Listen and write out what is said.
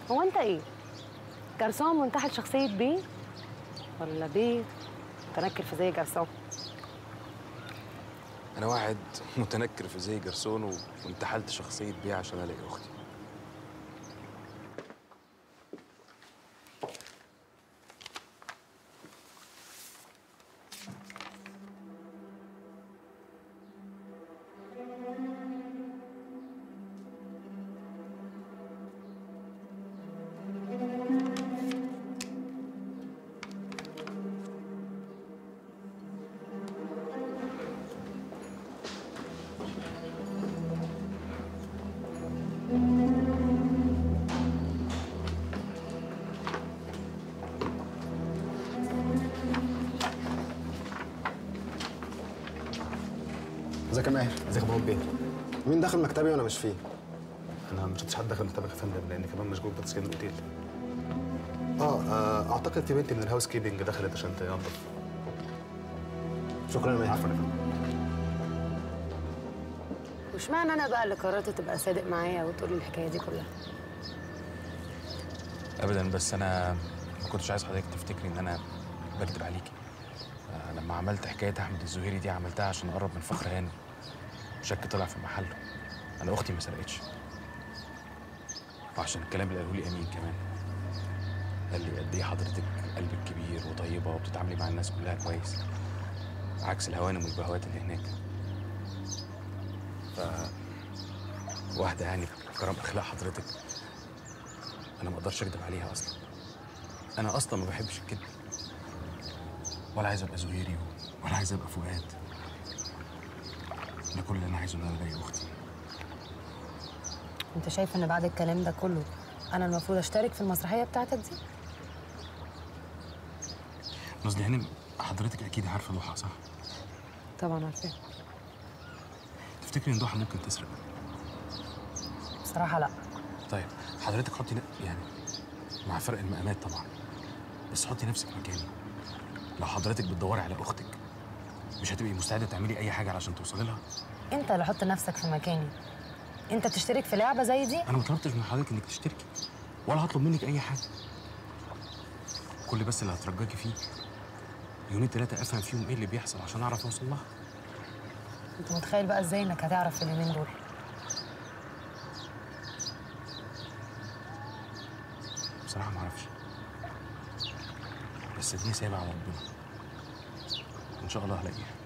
هو انت ايه جرسون منتحل شخصيه بيه ولا بيه متنكر في زي جرسون انا واحد متنكر في زي جرسون و- وانتحلت شخصيه بيه عشان الاقي اختي ازيك يا ماهر ازيك يا ابو بيه مين داخل مكتبي وانا مش فيه انا ما شفتش حد دخل مكتبك يا فندم لان كمان مشغول بتسكين الاوتيل اه, آه اعتقد في بنت من الهاوس كيبنج دخلت عشان تنظف شكرا يا ماهر عفوا يا فندم واشمعنى انا بقى اللي قررت تبقى صادق معايا وتقول لي الحكايه دي كلها ابدا بس انا ما كنتش عايز حضرتك تفتكري ان انا بكذب عليكي آه، لما عملت حكايه احمد الزهيري دي عملتها عشان اقرب من فخر هانم شك طلع في محله انا اختي ما سرقتش وعشان الكلام اللي قاله لي امين كمان قال لي قد ايه حضرتك قلبك كبير وطيبه وبتتعاملي مع الناس كلها كويس عكس الهوانم والبهوات اللي هناك ف واحده يعني بكرم اخلاق حضرتك انا ما اقدرش اكذب عليها اصلا انا اصلا ما بحبش الكذب ولا عايز ابقى زهيري ولا عايز ابقى فؤاد انا كل اللي انا عايزه ان انا الاقي اختي انت شايف ان بعد الكلام ده كله انا المفروض اشترك في المسرحيه بتاعتك دي قصدي هانم حضرتك اكيد عارفه ضحى صح طبعا عارفاه تفتكري ان ضحى ممكن تسرق بصراحه لا طيب حضرتك حطي ن- يعني مع فرق المقامات طبعا بس حطي نفسك مكاني لو حضرتك بتدوري على اختك مش هتبقي مستعده تعملي اي حاجه علشان توصلي لها انت اللي حط نفسك في مكاني انت تشترك في لعبه زي دي انا ما طلبتش من حضرتك انك تشتركي ولا هطلب منك اي حاجه كل بس اللي هترجاكي فيه يومين ثلاثه افهم فيهم ايه اللي بيحصل عشان اعرف اوصل لها انت متخيل بقى ازاي انك هتعرف في اليومين دول بصراحه ما اعرفش بس دي سايبه على ربنا ان شاء الله هلاقيها